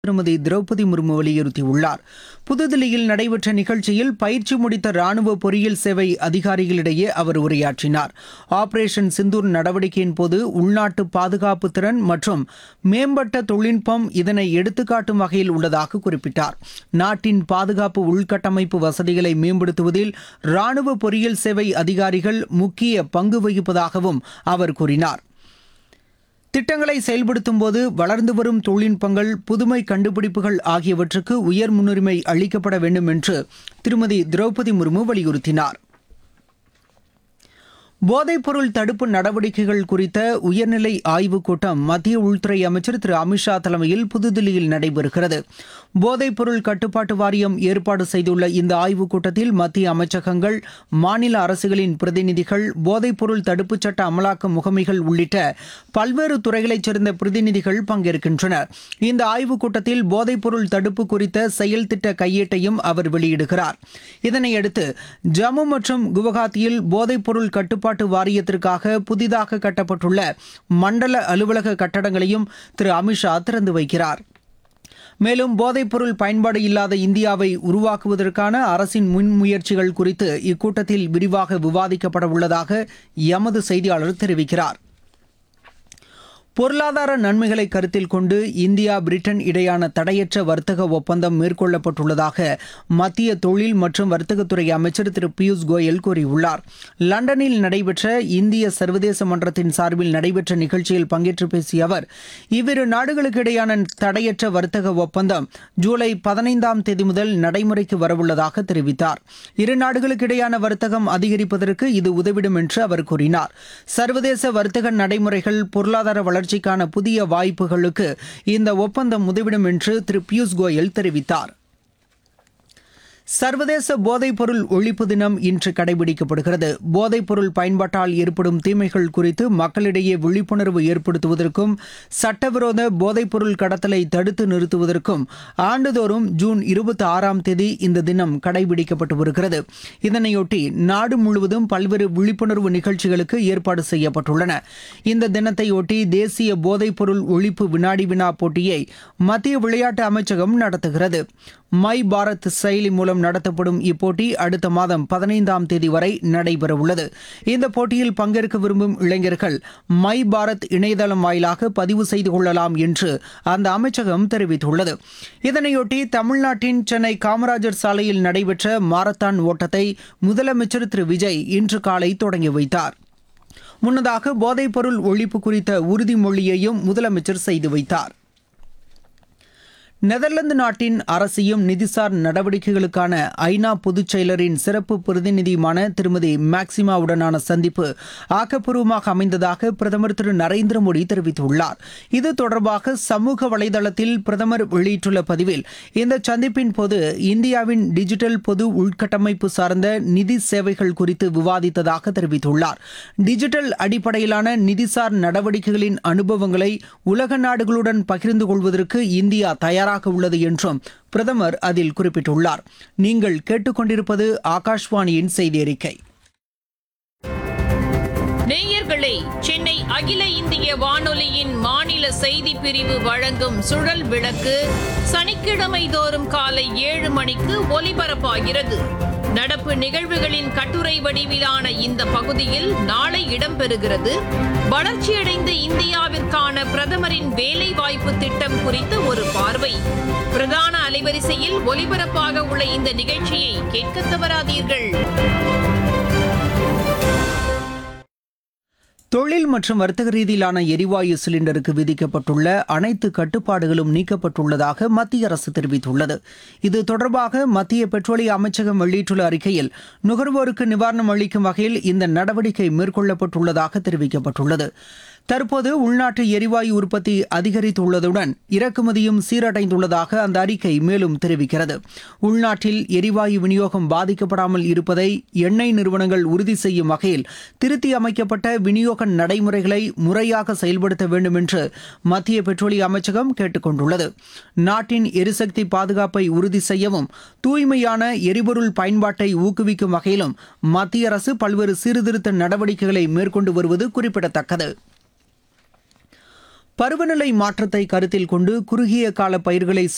திருமதி திரௌபதி முர்மு வலியுறுத்தியுள்ளார் புதுதில்லியில் நடைபெற்ற நிகழ்ச்சியில் பயிற்சி முடித்த ராணுவ பொறியியல் சேவை அதிகாரிகளிடையே அவர் உரையாற்றினார் ஆபரேஷன் சிந்தூர் நடவடிக்கையின் போது உள்நாட்டு பாதுகாப்பு திறன் மற்றும் மேம்பட்ட தொழில்நுட்பம் இதனை எடுத்துக்காட்டும் வகையில் உள்ளதாக குறிப்பிட்டார் நாட்டின் பாதுகாப்பு உள்கட்டமைப்பு வசதிகளை மேம்படுத்துவதில் ராணுவ பொறியியல் சேவை அதிகாரிகள் முக்கிய பங்கு வகிப்பதாகவும் அவர் கூறினார் திட்டங்களை செயல்படுத்தும் போது வளர்ந்து வரும் தொழில்நுட்பங்கள் புதுமை கண்டுபிடிப்புகள் ஆகியவற்றுக்கு உயர் முன்னுரிமை அளிக்கப்பட வேண்டும் என்று திருமதி திரௌபதி முர்மு வலியுறுத்தினார் போதைப்பொருள் தடுப்பு நடவடிக்கைகள் குறித்த உயர்நிலை ஆய்வுக் கூட்டம் மத்திய உள்துறை அமைச்சர் திரு அமித்ஷா தலைமையில் புதுதில்லியில் நடைபெறுகிறது போதைப்பொருள் கட்டுப்பாட்டு வாரியம் ஏற்பாடு செய்துள்ள இந்த ஆய்வுக் கூட்டத்தில் மத்திய அமைச்சகங்கள் மாநில அரசுகளின் பிரதிநிதிகள் போதைப்பொருள் தடுப்புச் சட்ட அமலாக்க முகமைகள் உள்ளிட்ட பல்வேறு துறைகளைச் சேர்ந்த பிரதிநிதிகள் பங்கேற்கின்றனர் இந்த ஆய்வுக் கூட்டத்தில் போதைப்பொருள் தடுப்பு குறித்த செயல் திட்ட கையேட்டையும் அவர் வெளியிடுகிறார் இதனையடுத்து ஜம்மு மற்றும் குவஹாத்தியில் போதைப்பொருள் கட்டுப்பாட்டு வாரியத்திற்காக புதிதாக கட்டப்பட்டுள்ள மண்டல அலுவலக கட்டடங்களையும் திரு அமித்ஷா திறந்து வைக்கிறார் மேலும் போதைப்பொருள் பயன்பாடு இல்லாத இந்தியாவை உருவாக்குவதற்கான அரசின் முன்முயற்சிகள் குறித்து இக்கூட்டத்தில் விரிவாக விவாதிக்கப்பட உள்ளதாக எமது செய்தியாளர் தெரிவிக்கிறார் பொருளாதார நன்மைகளை கருத்தில் கொண்டு இந்தியா பிரிட்டன் இடையான தடையற்ற வர்த்தக ஒப்பந்தம் மேற்கொள்ளப்பட்டுள்ளதாக மத்திய தொழில் மற்றும் வர்த்தகத்துறை அமைச்சர் திரு பியூஷ் கோயல் கூறியுள்ளார் லண்டனில் நடைபெற்ற இந்திய சர்வதேச மன்றத்தின் சார்பில் நடைபெற்ற நிகழ்ச்சியில் பங்கேற்று பேசிய அவர் இவ்விரு நாடுகளுக்கு இடையான தடையற்ற வர்த்தக ஒப்பந்தம் ஜூலை பதினைந்தாம் தேதி முதல் நடைமுறைக்கு வரவுள்ளதாக தெரிவித்தார் இரு நாடுகளுக்கு இடையான வர்த்தகம் அதிகரிப்பதற்கு இது உதவிடும் என்று அவர் கூறினார் சர்வதேச வர்த்தக நடைமுறைகள் பொருளாதார வளர்ச்சிக்கான புதிய வாய்ப்புகளுக்கு இந்த ஒப்பந்தம் உதவிடும் என்று திரு பியூஷ் கோயல் தெரிவித்தார் சர்வதேச போதைப்பொருள் ஒழிப்பு தினம் இன்று கடைபிடிக்கப்படுகிறது போதைப்பொருள் பயன்பாட்டால் ஏற்படும் தீமைகள் குறித்து மக்களிடையே விழிப்புணர்வு ஏற்படுத்துவதற்கும் சட்டவிரோத போதைப்பொருள் கடத்தலை தடுத்து நிறுத்துவதற்கும் ஆண்டுதோறும் ஜூன் இருபத்தி ஆறாம் தேதி இந்த தினம் கடைபிடிக்கப்பட்டு வருகிறது இதனையொட்டி நாடு முழுவதும் பல்வேறு விழிப்புணர்வு நிகழ்ச்சிகளுக்கு ஏற்பாடு செய்யப்பட்டுள்ளன இந்த தினத்தையொட்டி தேசிய போதைப்பொருள் ஒழிப்பு வினாடி வினா போட்டியை மத்திய விளையாட்டு அமைச்சகம் நடத்துகிறது மை பாரத் செயலி மூலம் நடத்தப்படும் இப்போட்டி அடுத்த மாதம் பதினைந்தாம் தேதி வரை நடைபெறவுள்ளது இந்த போட்டியில் பங்கேற்க விரும்பும் இளைஞர்கள் மை பாரத் இணையதளம் வாயிலாக பதிவு செய்து கொள்ளலாம் என்று அந்த அமைச்சகம் தெரிவித்துள்ளது இதனையொட்டி தமிழ்நாட்டின் சென்னை காமராஜர் சாலையில் நடைபெற்ற மாரத்தான் ஓட்டத்தை முதலமைச்சர் திரு விஜய் இன்று காலை தொடங்கி வைத்தார் முன்னதாக போதைப்பொருள் ஒழிப்பு குறித்த உறுதிமொழியையும் முதலமைச்சர் செய்து வைத்தார் நெதர்லாந்து நாட்டின் அரசியும் நிதிசார் நடவடிக்கைகளுக்கான ஐநா பொதுச் செயலரின் சிறப்பு பிரதிநிதியுமான திருமதி மேக்சிமாவுடனான சந்திப்பு ஆக்கப்பூர்வமாக அமைந்ததாக பிரதமர் திரு நரேந்திர மோடி தெரிவித்துள்ளார் இது தொடர்பாக சமூக வலைதளத்தில் பிரதமர் வெளியிட்டுள்ள பதிவில் இந்த சந்திப்பின் போது இந்தியாவின் டிஜிட்டல் பொது உள்கட்டமைப்பு சார்ந்த நிதி சேவைகள் குறித்து விவாதித்ததாக தெரிவித்துள்ளார் டிஜிட்டல் அடிப்படையிலான நிதிசார் நடவடிக்கைகளின் அனுபவங்களை உலக நாடுகளுடன் பகிர்ந்து கொள்வதற்கு இந்தியா தயாராக உள்ளது என்றும் பிரதமர் அதில் குறிப்பிட்டுள்ளார் நீங்கள் கேட்டுக்கொண்டிருப்பது ஆகாஷ்வாணியின் செய்தி அறிக்கை நேயர்களே சென்னை அகில இந்திய வானொலியின் மாநில செய்தி பிரிவு வழங்கும் சுழல் விளக்கு சனிக்கிழமை தோறும் காலை ஏழு மணிக்கு ஒலிபரப்பாகிறது நடப்பு நிகழ்வுகளின் கட்டுரை வடிவிலான இந்த பகுதியில் நாளை இடம்பெறுகிறது வளர்ச்சியடைந்த இந்தியாவிற்கான பிரதமரின் வேலைவாய்ப்பு திட்டம் குறித்த ஒரு பார்வை பிரதான அலைவரிசையில் ஒலிபரப்பாக உள்ள இந்த நிகழ்ச்சியை கேட்க தவறாதீர்கள் தொழில் மற்றும் வர்த்தக ரீதியிலான எரிவாயு சிலிண்டருக்கு விதிக்கப்பட்டுள்ள அனைத்து கட்டுப்பாடுகளும் நீக்கப்பட்டுள்ளதாக மத்திய அரசு தெரிவித்துள்ளது இது தொடர்பாக மத்திய பெட்ரோலிய அமைச்சகம் வெளியிட்டுள்ள அறிக்கையில் நுகர்வோருக்கு நிவாரணம் அளிக்கும் வகையில் இந்த நடவடிக்கை மேற்கொள்ளப்பட்டுள்ளதாக தெரிவிக்கப்பட்டுள்ளது தற்போது உள்நாட்டு எரிவாயு உற்பத்தி அதிகரித்துள்ளதுடன் இறக்குமதியும் சீரடைந்துள்ளதாக அந்த அறிக்கை மேலும் தெரிவிக்கிறது உள்நாட்டில் எரிவாயு விநியோகம் பாதிக்கப்படாமல் இருப்பதை எண்ணெய் நிறுவனங்கள் உறுதி செய்யும் வகையில் திருத்தி அமைக்கப்பட்ட விநியோக நடைமுறைகளை முறையாக செயல்படுத்த வேண்டும் என்று மத்திய பெட்ரோலிய அமைச்சகம் கேட்டுக் கொண்டுள்ளது நாட்டின் எரிசக்தி பாதுகாப்பை உறுதி செய்யவும் தூய்மையான எரிபொருள் பயன்பாட்டை ஊக்குவிக்கும் வகையிலும் மத்திய அரசு பல்வேறு சீர்திருத்த நடவடிக்கைகளை மேற்கொண்டு வருவது குறிப்பிடத்தக்கது பருவநிலை மாற்றத்தை கருத்தில் கொண்டு குறுகிய கால பயிர்களை